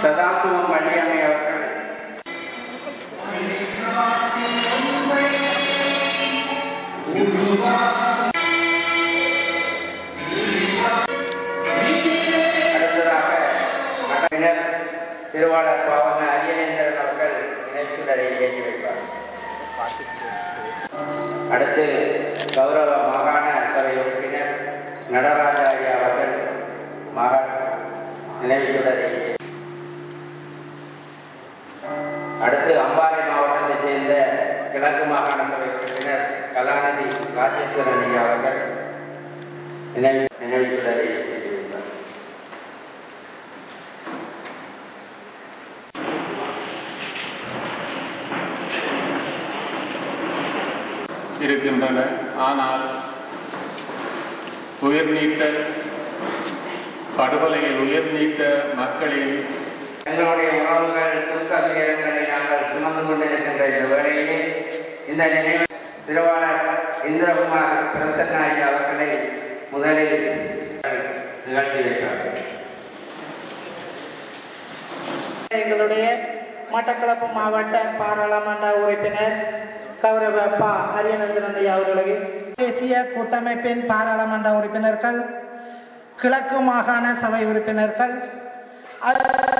சதாசிவம் வள்ளியம்மை அவர்கள் அடுத்ததாக மகளிர் திருவாளர் பாவன அரியநேந்திரன் அவர்கள் நினைச்சுடரை ஏற்றி வைப்பார் அடுத்து கௌரவ மாகாண சபை உறுப்பினர் நடராஜாரியா அவர்கள் மகள் நினைவுச்சுடரை அடுத்து அம்பாறை மாவட்டத்தைச் சேர்ந்த கிழக்கு மாகாண சபை உறுப்பினர் கலாநிதி ராஜேஸ்வரன் ஐயா அவர்கள் நினைவு நினைவுச்சுடரை ஏற்றி வைப்பார் இருக்கின்றன ஆனால் உயிர் நீத்த படுகொலையில் உயிர் நீத்த மக்களின் எங்களுடைய உறவுகள் துக்க துயரங்களை நாங்கள் சுமந்து கொண்டிருக்கின்ற இந்த வேளையிலே இந்த நினைவு திருவாளர் இந்திரகுமார் பிரசன்னாய் அவர்களை முதலில் நிகழ்த்தி வைத்தார் எங்களுடைய மட்டக்களப்பு மாவட்ட பாராளுமன்ற உறுப்பினர் கௌரவ பா ஹரியநந்திரன் ஐயா அவர்களுக்கு தேசிய கூட்டமைப்பின் பாராளுமன்ற உறுப்பினர்கள் கிழக்கு மாகாண சபை உறுப்பினர்கள் அது-